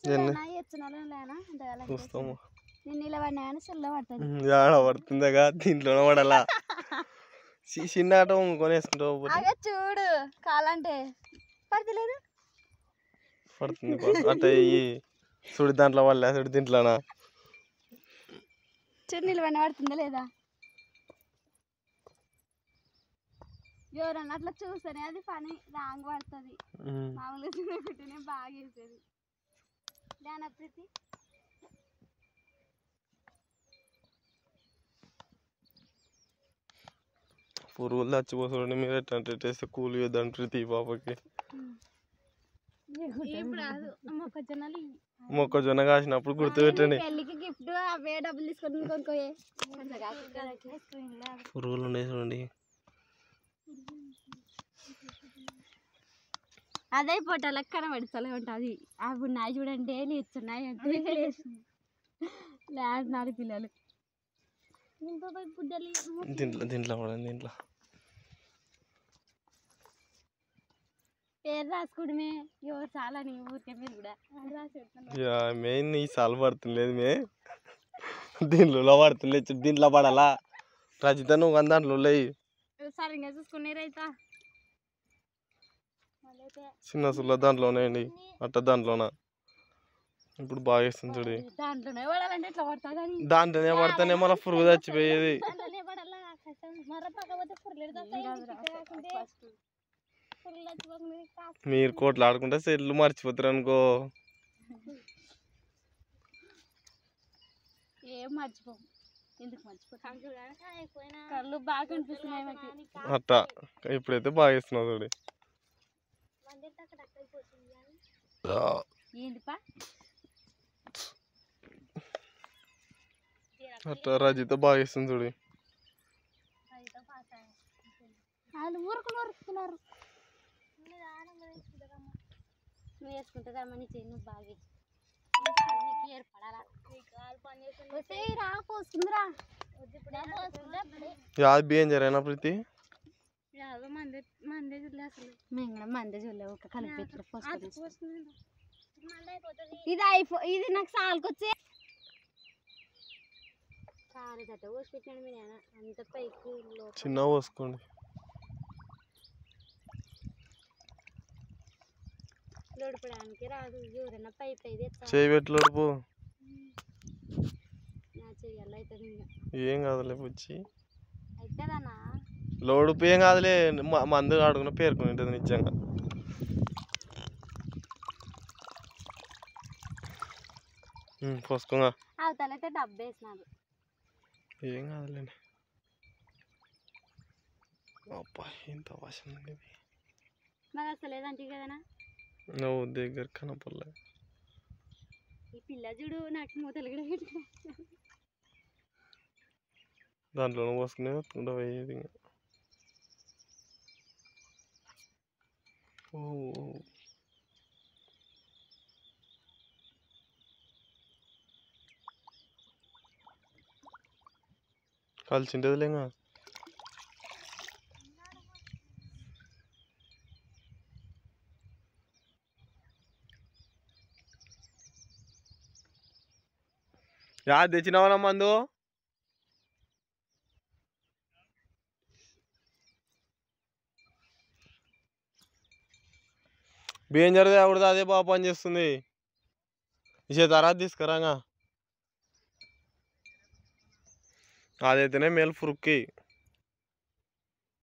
ఎన్ని? ఎచ్చునలో లేనా అంతగా చూస్తాము నేను నిలబడినా కానీ చెల్ల పడుతుంది ఆడ పడుతుందగా దీంట్లోనే పడాలా చి- చిన్న ఆట కొనేసుకుంటావు పోతే అదే చూడు కాలంటే పడతలేదు పడుతుంది పా- అంటే ఈ సుడి దాంట్లో పడలే సుడి దీంట్లోనా చూడు నిలబడిన పడుతుందా లేదా ఎవరన్నా అట్లా చూస్తేనే అది పని రాంగ్ పడుతుంది ఉమ్. మామూలుగా చూడకుంటేనే బాగా వేసేది దాని ప్రీతి పురుగులు చచ్చిపోతుండే మీరు ఎట్లా అంటే టేస్ట్ కూలి ఇవ్వద్దని ప్రతి పాపకి ఇప్పుడు రాదు మొక్కజొన్నలు ఇయ్యి. మొక్కజొన్న కాసినప్పుడు గుర్తు పెట్టండి పెళ్ళికి గిఫ్ట్ అవే డబ్బులు తీసుకొని కొనుక్కోయే పురుగులు ఉన్నాయి చూడండి అదే పొట్టాలకు కనబడుతూనే ఉంటుంది అవి ఉన్నాయి చూడండి లేస్తున్నాయి అంటే లేడున్నారు పిల్లలు గుడ్డలు దీంట్లో దీంట్లో పడండి దీంట్లో పేరు రాసుకోవడమే ఎవరు చాలా నీ ఊరికే మీరు కూడా అది రాసి పెడుతున్నారు యా మెయిన్ ఈ సాల్ పడుతుండలేదు మే దీంట్లో పడుతుండే చెప్పు దీంట్లో పడాలా రజిత నువ్వు కానీ దాంట్లో లేయి సరిగ్గా చూసుకునే రైతా చిన్న సుల్ల దాంట్లో ఉన్నాయండి అట్ట దాంట్లోన ఇప్పుడు బాగా వేస్తుంది చూడు దాంట్లోనే పడాలంటే ఎట్లా పడుతుంది అని దాంట్లోనే పడితేనే మళ్ళీ పురుగు చచ్చిపోయేది దాంట్లోనే పడాలా కష్టం మర పక్కపోతే పుర్రెలు కాకుంటే పుర్రెలు చచ్చిపోతుంది మీరు కోట్లు ఆడుకుంటే సెల్లు మర్చిపోతారు అనుకో ఏం మర్చిపోం ఎందుకు మర్చిపోతాం కళ్ళు బాగా కనిపిస్తున్నాయి మాకు అట్ట ఇప్పుడైతే బాగా వేస్తున్నావు చూడు ఏంది పా అట్ట రజిత బాగా వేస్తుంది చూడు వాళ్ళు ఊరుకుని ఊరుకుతున్నారు నువ్వు వేసుకుంటుందమ్మా నీ చెయ్యి నువ్వు బాగా నీకు ఏర్పడాలా వస్తే రా పోసుకుందిరా యాది బియ్యం జరైనా ప్రీతి మందే మందే చూడలే అసలు మేము కూడా మందే చూడలే ఒక కలిపి పోసుకుంది ఇది అయిపో ఇది నాకు సాల్కొచ్చే సారీ దట్ట పోసి పెట్టాను మీ నాన్న అంత పైకి లోపల చిన్న పోసుకోండి లోడిపడానికి రాదు ఎవరైనా పై పై తెస్తా చేయి పెట్టి లోడుపు నా చెయ్యాలి అవుతుంది ఇంకా ఏం కాదులే పుచ్చి అవుతుందన్నా లోడుపు ఏం కాదులే మ- మందు ఆడుకున్న పేర్కొని ఉంటుంది నిజంగా ఉమ్, పోసుకోగా అవతలైతే డబ్బు వేసినారు ఏం కాదులేండి అబ్బా ఎంత వాసన ఉంది ఇది. మరి అసలు లేదంటే కదనా నువ్వు దగ్గర కనపడలే ఈ పిల్ల చూడు నాకు మూతలు కూడా పెట్టిన దాంట్లో పోసుకునే వస్తుండ పోయేది ఇంకా. ఓ ఓ. కలిసింటది లేగా యా తెచ్చినావా మందు బియ్యం జరిగితే ఆవిడది అదే బాగా పని చేస్తుంది ఇసే తర్వాత తీసుకురాగా అదైతేనే మేలు ఫురుక్కి